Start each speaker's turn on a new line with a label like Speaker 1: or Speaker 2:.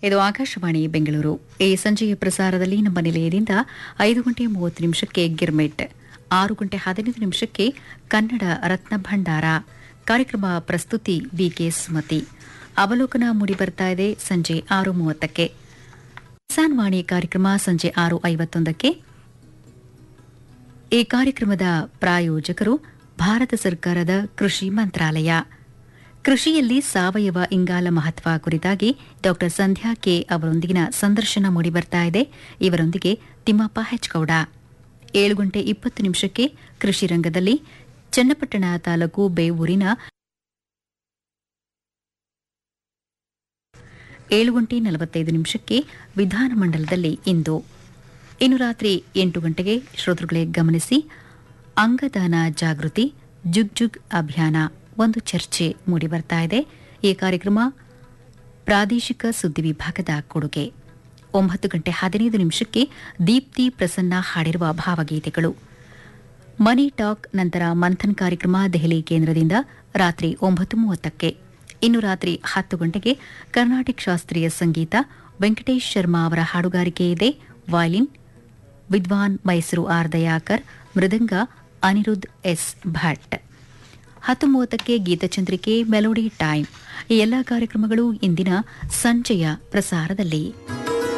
Speaker 1: ಇದು ಆಕಾಶವಾಣಿ ಬೆಂಗಳೂರು ಈ ಸಂಜೆಯ ಪ್ರಸಾರದಲ್ಲಿ ನಮ್ಮ ನಿಲಯದಿಂದ ಐದು ಗಂಟೆ ಮೂವತ್ತು ನಿಮಿಷಕ್ಕೆ ಗಿರ್ಮೆಟ್ ಆರು ಗಂಟೆ ಹದಿನೈದು ನಿಮಿಷಕ್ಕೆ ಕನ್ನಡ ರತ್ನ ಭಂಡಾರ ಕಾರ್ಯಕ್ರಮ ಪ್ರಸ್ತುತಿ ವಿಕೆ ಸುಮತಿ ಅವಲೋಕನ ಮೂಡಿಬರ್ತಾ ಇದೆ ಸಂಜೆ ಆರು ಮೂವತ್ತಕ್ಕೆ ಕಿಸಾನ್ ವಾಣಿ ಕಾರ್ಯಕ್ರಮ ಸಂಜೆ ಆರು ಐವತ್ತೊಂದಕ್ಕೆ ಈ ಕಾರ್ಯಕ್ರಮದ ಪ್ರಾಯೋಜಕರು ಭಾರತ ಸರ್ಕಾರದ ಕೃಷಿ ಮಂತ್ರಾಲಯ ಕೃಷಿಯಲ್ಲಿ ಸಾವಯವ ಇಂಗಾಲ ಮಹತ್ವ ಕುರಿತಾಗಿ ಡಾ ಸಂಧ್ಯಾ ಕೆ ಅವರೊಂದಿಗಿನ ಸಂದರ್ಶನ ಮೂಡಿಬರ್ತಾ ಇದೆ ಇವರೊಂದಿಗೆ ತಿಮ್ಮಪ್ಪ ಹೆಚ್ಗೌಡ ಏಳು ಗಂಟೆ ಇಪ್ಪತ್ತು ನಿಮಿಷಕ್ಕೆ ಕೃಷಿ ರಂಗದಲ್ಲಿ ಚನ್ನಪಟ್ಟಣ ತಾಲೂಕು ಬೇವೂರಿನ ಏಳು ಗಂಟೆ ನಲವತ್ತೈದು ನಿಮಿಷಕ್ಕೆ ವಿಧಾನಮಂಡಲದಲ್ಲಿ ಇಂದು ಇನ್ನು ರಾತ್ರಿ ಎಂಟು ಗಂಟೆಗೆ ಶ್ರೋತೃಗಳೇ ಗಮನಿಸಿ ಅಂಗದಾನ ಜಾಗೃತಿ ಜುಗ್ ಜುಗ್ ಅಭಿಯಾನ ಒಂದು ಚರ್ಚೆ ಮೂಡಿಬರ್ತಾ ಇದೆ ಈ ಕಾರ್ಯಕ್ರಮ ಪ್ರಾದೇಶಿಕ ಸುದ್ದಿ ವಿಭಾಗದ ಕೊಡುಗೆ ಒಂಬತ್ತು ಗಂಟೆ ಹದಿನೈದು ನಿಮಿಷಕ್ಕೆ ದೀಪ್ತಿ ಪ್ರಸನ್ನ ಹಾಡಿರುವ ಭಾವಗೀತೆಗಳು ಮನಿ ಟಾಕ್ ನಂತರ ಮಂಥನ್ ಕಾರ್ಯಕ್ರಮ ದೆಹಲಿ ಕೇಂದ್ರದಿಂದ ರಾತ್ರಿ ಒಂಬತ್ತು ಮೂವತ್ತಕ್ಕೆ ಇನ್ನು ರಾತ್ರಿ ಹತ್ತು ಗಂಟೆಗೆ ಕರ್ನಾಟಕ ಶಾಸ್ತ್ರೀಯ ಸಂಗೀತ ವೆಂಕಟೇಶ್ ಶರ್ಮಾ ಅವರ ಹಾಡುಗಾರಿಕೆ ಇದೆ violin Vidwan Mysuru R Dayakar mridanga Aniruddh S Bhat ಹತ್ತು ಮೂವತ್ತಕ್ಕೆ ಗೀತಚಂದ್ರಿಕೆ ಮೆಲೋಡಿ ಟೈಮ್ ಈ ಎಲ್ಲಾ ಕಾರ್ಯಕ್ರಮಗಳು ಇಂದಿನ ಸಂಜೆಯ ಪ್ರಸಾರದಲ್ಲಿ